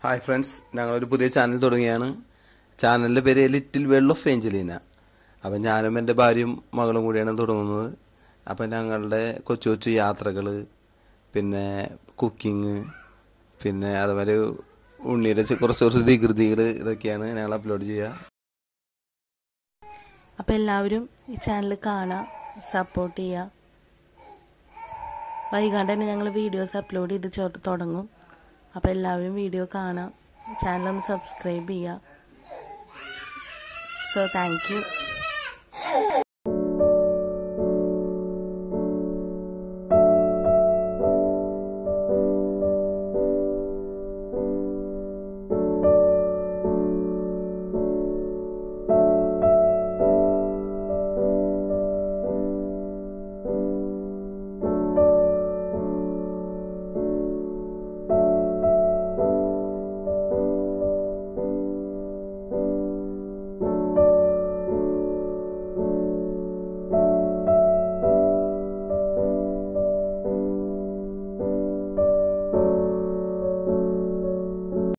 hi friends ഞങ്ങളൊരു പുതിയ channel തുടങ്ങിയാണ് ചാനലിൻ്റെ പേര് ലിറ്റിൽ വേൾഡ് ഓഫ് ഏഞ്ചലീന അപ്പം ഞാനും എൻ്റെ ഭാര്യയും മകളും കൂടിയാണ് തുടങ്ങുന്നത് അപ്പം ഞങ്ങളുടെ കൊച്ചു കൊച്ചു യാത്രകൾ പിന്നെ കുക്കിങ് പിന്നെ അതുമാതിരി ഉണ്ണിയുടെ ചെ- കുറച്ച് കുറച്ച് വികൃതികൾ ഇതൊക്കെയാണ് ഞങ്ങൾ അപ്ലോഡ് ചെയ്യുക അപ്പോൾ എല്ലാവരും ഈ ചാനൽ കാണാം സപ്പോർട്ട് ചെയ്യുക വൈകാണ്ട് തന്നെ ഞങ്ങൾ വീഡിയോസ് അപ്ലോഡ് ചെയ്ത് ചോ- തുടങ്ങും അപ്പോൾ എല്ലാവരും വീഡിയോ കാണാം ചാനൽ ഒന്ന് സബ്സ്ക്രൈബ് ചെയ്യുക സോ താങ്ക് യു